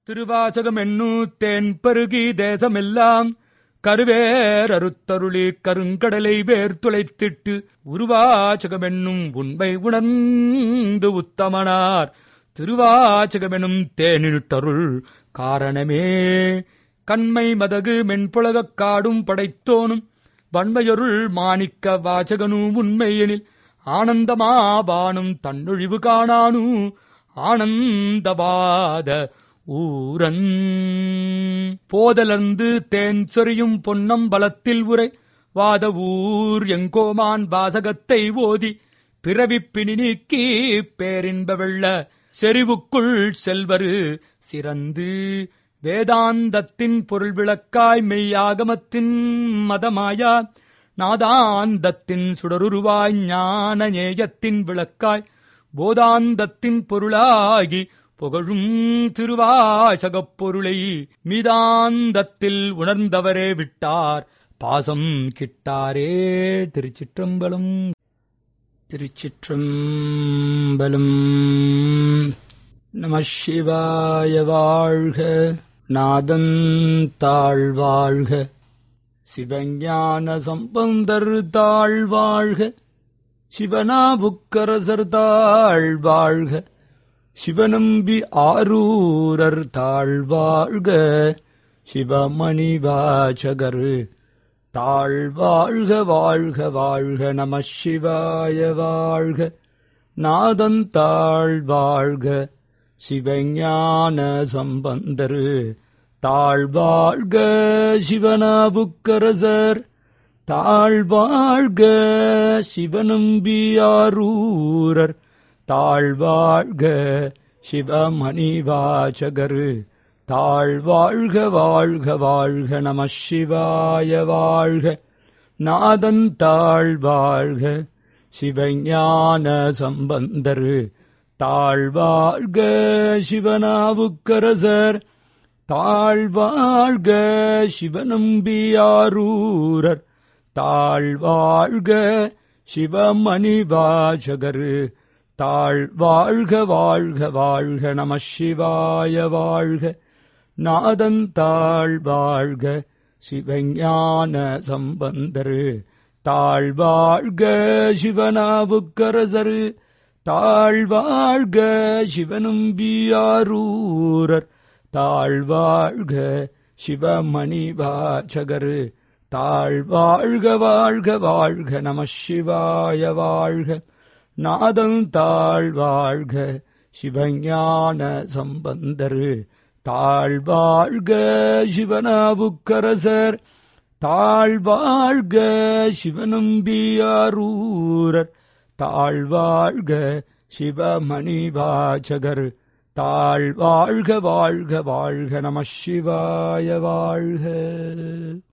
திருவாசகம் என்னூ தேன் பருகி தேசமெல்லாம் கருவேர் அருத்தருளி கருங்கடலை வேர் துளைத்திட்டு உருவாச்சகம் என்னும் உண்மை உணர்ந்து உத்தமனார் திருவாச்சகமெனும் தேனிட்டருள் காரணமே கண்மை மதகு மென்புலகக் காடும் படைத்தோனும் வன்மையொருள் மாணிக்க வாசகனும் உண்மையெனில் ஆனந்தமாபானும் தன்னொழிவு காணானு ஆனந்தவாத ஊரன் போதலர்ந்து தேன் சொரியும் பொன்னம் பலத்தில் உரை வாத ஊர் எங்கோமான் வாசகத்தை ஓதி பிறவிப்பினி நீக்கி பேரின்ப வெள்ள செறிவுக்குள் செல்வரு சிறந்து வேதாந்தத்தின் பொருள் விளக்காய் மெய்யாகமத்தின் மதமாயா நாதாந்தத்தின் சுடருருவாய் ஞான நேயத்தின் விளக்காய் போதாந்தத்தின் பொருளாகி புகழும் திருவாசகப் பொருளை மீதாந்தத்தில் உணர்ந்தவரே விட்டார் பாசம் கிட்டாரே திருச்சிற்றம்பலம் திருச்சிற்றம்பலம் நம சிவாய வாழ்க நாதன் தாழ்வாழ்க சிவஞான சம்பந்தர் தாழ்வாழ்க சிவனாவுக்கரசர் தாழ்வாழ்க சிவநம்பி ஆரூரர் தாழ்வாழ்க சிவமணி வாசகர் தாழ்வாழ்க வாழ்க வாழ்க நம சிவாய வாழ்க நாதன் தாழ்வாழ்க சிவஞான சம்பந்தரு தாழ்வாழ்க சிவனாவுக்கரசர் தாழ்வாழ்க சிவநம்பியாரூரர் தாழ்வாழ்க சிவமணி வாசகரு தாழ்வாழ்க வாழ்க வாழ்க நம சிவாய வாழ்க நாதன் தாழ்வாழ்க சிவஞான சம்பந்தரு தாழ்வாழ்க சிவனாவுக்கரசர் தாழ்வாழ்க சிவநம்பியாரூரர் தாழ்வாழ்க சிவமணி வாசகரு தாழ்வாழ்க வாழ்க வாழ்க நம சிவாய வாழ்க நாதன் தாழ்வாழ்க சிவஞான சம்பந்தரு தாழ்வாழ்க சிவனாவுக்கரசரு தாழ்வாழ்க சிவனும்பியாரூரர் தாழ்வாழ்க சிவமணி வாசகரு தாழ்வாழ்க வாழ்க வாழ்க நம சிவாய வாழ்க நாதம் தாழ்வாழ்க சிவஞான சம்பந்தரு தாழ்வாழ்க சிவனாவுக்கரசர் தாழ்வாழ்க சிவநம்பியாரூரர் தாழ்வாழ்க சிவமணி வாசகர் தாழ்வாழ்க வாழ்க வாழ்க நம சிவாய வாழ்க